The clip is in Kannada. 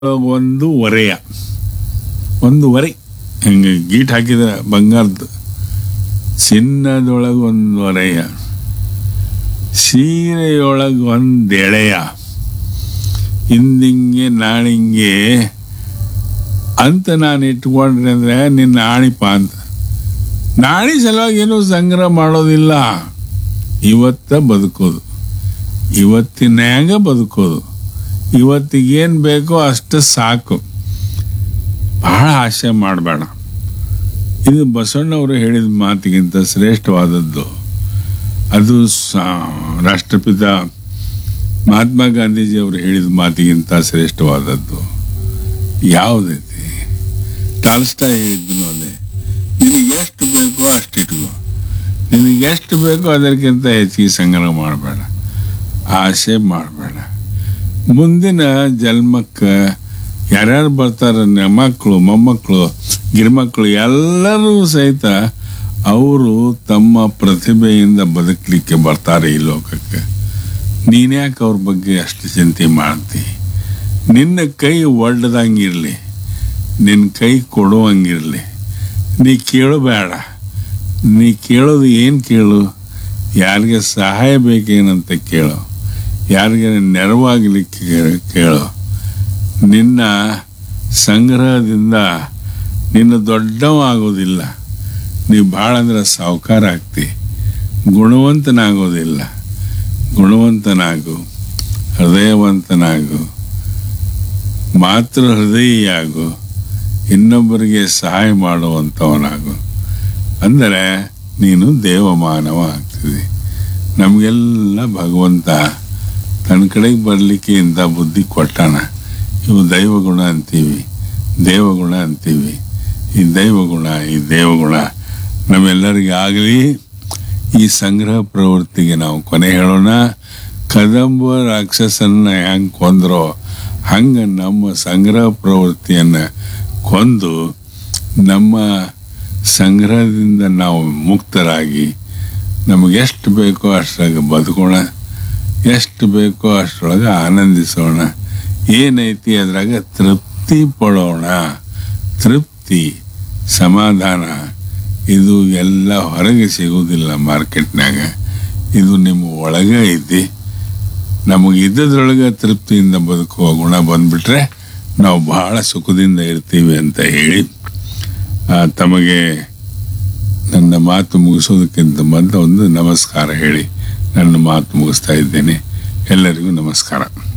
ಒಂದು ಒರೆಯ ಒಂದು ಒರೆ ಹಿಂಗೆ ಗೀಟ್ ಹಾಕಿದ ಬಂಗಾರದ ಚಿನ್ನದೊಳಗೆ ಒಂದು ಒರೆಯ ಸೀರೆಯೊಳಗೆ ಒಂದು ಎಳೆಯ ಹಿಂದಿಂಗೆ ನಾಳಿಂಗೆ ಅಂತ ನಾನು ಇಟ್ಕೊಂಡ್ರೆ ಅಂದರೆ ನಿನ್ನ ಆಣಿಪ ಅಂತ ನಾಳೆ ಸಲುವಾಗಿ ಏನೂ ಸಂಗ್ರಹ ಮಾಡೋದಿಲ್ಲ ಇವತ್ತ ಬದುಕೋದು ಇವತ್ತಿನ್ಯಾಗ ಬದುಕೋದು ಇವತ್ತಿಗೇನು ಬೇಕೋ ಅಷ್ಟು ಸಾಕು ಬಹಳ ಆಸೆ ಮಾಡಬೇಡ ಇದು ಬಸವಣ್ಣವರು ಹೇಳಿದ ಮಾತಿಗಿಂತ ಶ್ರೇಷ್ಠವಾದದ್ದು ಅದು ಸ- ರಾಷ್ಟ್ರಪಿತ ಮಹಾತ್ಮ ಗಾಂಧೀಜಿಯವರು ಹೇಳಿದ ಮಾತಿಗಿಂತ ಶ್ರೇಷ್ಠವಾದದ್ದು ಯಾವುದೈತಿ ಟಾಲ್ಸ್ಟಾ ಹೇಳಿದ್ದನು ಅದೇ ನಿನಗೆ ಎಷ್ಟು ಬೇಕೋ ಅಷ್ಟು ಇಟ್ಕೋ ನಿನಗೆ ಎಷ್ಟು ಬೇಕೋ ಅದಕ್ಕಿಂತ ಹೆಚ್ಚಿಗೆ ಸಂಗ್ರಹ ಮಾಡಬೇಡ ಆಸೆ ಮಾಡಬೇಡ ಮುಂದಿನ ಜನ್ಮಕ್ಕೆ ಯಾರ್ಯಾರು ಬರ್ತಾರೆ ಮಕ್ಕಳು ಮೊಮ್ಮಕ್ಕಳು ಗಿರ್ಮಕ್ಕಳು ಎಲ್ಲರೂ ಸಹಿತ ಅವರು ತಮ್ಮ ಪ್ರತಿಭೆಯಿಂದ ಬದುಕಲಿಕ್ಕೆ ಬರ್ತಾರೆ ಈ ಲೋಕಕ್ಕೆ ನೀನ್ಯಾಕೆ ಅವ್ರ ಬಗ್ಗೆ ಅಷ್ಟು ಚಿಂತೆ ಮಾಡ್ತಿ ನಿನ್ನ ಕೈ ಒಡ್ಡದಂಗಿರಲಿ ನಿನ್ನ ಕೈ ಕೊಡುವಂಗಿರಲಿ ನೀ ಕೇಳಬೇಡ ನೀ ಕೇಳೋದು ಏನು ಕೇಳು ಯಾರಿಗೆ ಸಹಾಯ ಬೇಕೇನಂತ ಕೇಳು ಯಾರಿಗೆ ನೆರವಾಗಲಿಕ್ಕೆ ಕೇ- ಕೇಳು ನಿನ್ನ ಸಂಗ್ರಹದಿಂದ ನಿನ್ನ ದೊಡ್ಡವ ಆಗೋದಿಲ್ಲ ನೀ ಭಾಳ ಅಂದ್ರೆ ಸಾವುಕಾರ ಆಗ್ತಿ ಗುಣವಂತನಾಗೋದಿಲ್ಲ ಗುಣವಂತನಾಗು ಹೃದಯವಂತನಾಗು ಮಾತೃ ಹೃದಯಿಯಾಗು ಇನ್ನೊಬ್ಬರಿಗೆ ಸಹಾಯ ಮಾಡುವಂಥವನಾಗು ಅಂದರೆ ನೀನು ದೇವಮಾನವ ಆಗ್ತಿದೆ ನಮಗೆಲ್ಲ ಭಗವಂತ ತನ್ನ ಕಡೆಗೆ ಬರಲಿಕ್ಕೆ ಇಂಥ ಬುದ್ಧಿ ಕೊಟ್ಟಾನ ಇವು ದೈವಗುಣ ಅಂತೀವಿ ದೇವಗುಣ ಅಂತೀವಿ ಈ ದೈವಗುಣ ಈ ದೇವಗುಣ ನಮ್ಮೆಲ್ಲರಿಗೆ ಆಗಲಿ ಈ ಸಂಗ್ರಹ ಪ್ರವೃತ್ತಿಗೆ ನಾವು ಕೊನೆ ಹೇಳೋಣ ಕದಂಬ ರಾಕ್ಷಸನ್ನ ಹೆಂಗೆ ಕೊಂದ್ರೋ ಹಂಗೆ ನಮ್ಮ ಸಂಗ್ರಹ ಪ್ರವೃತ್ತಿಯನ್ನು ಕೊಂದು ನಮ್ಮ ಸಂಗ್ರಹದಿಂದ ನಾವು ಮುಕ್ತರಾಗಿ ನಮಗೆ ಎಷ್ಟು ಬೇಕೋ ಅಷ್ಟ್ರಾಗ ಬದುಕೋಣ ಎಷ್ಟು ಬೇಕೋ ಅಷ್ಟರೊಳಗೆ ಆನಂದಿಸೋಣ ಏನೈತಿ ಅದ್ರಾಗ ತೃಪ್ತಿ ಪಡೋಣ ತೃಪ್ತಿ ಸಮಾಧಾನ ಇದು ಎಲ್ಲ ಹೊರಗೆ ಸಿಗೋದಿಲ್ಲ ಮಾರ್ಕೆಟ್ನಾಗ ಇದು ನಿಮ್ಮ ಒಳಗೆ ಐತಿ ನಮಗೆ ಇದ್ದದ್ರೊಳಗೆ ತೃಪ್ತಿಯಿಂದ ಬದುಕುವ ಗುಣ ಬಂದ್ಬಿಟ್ರೆ ನಾವು ಬಹಳ ಸುಖದಿಂದ ಇರ್ತೀವಿ ಅಂತ ಹೇಳಿ ಆ, ತಮಗೆ ನನ್ನ ಮಾತು ಮುಗಿಸೋದಕ್ಕಿಂತ ಮೊದಲು ಒಂದು ನಮಸ್ಕಾರ ಹೇಳಿ ನನ್ನ ಮಾತು ಮುಗಿಸ್ತಾ ಇದ್ದೇನೆ ಎಲ್ಲರಿಗೂ ನಮಸ್ಕಾರ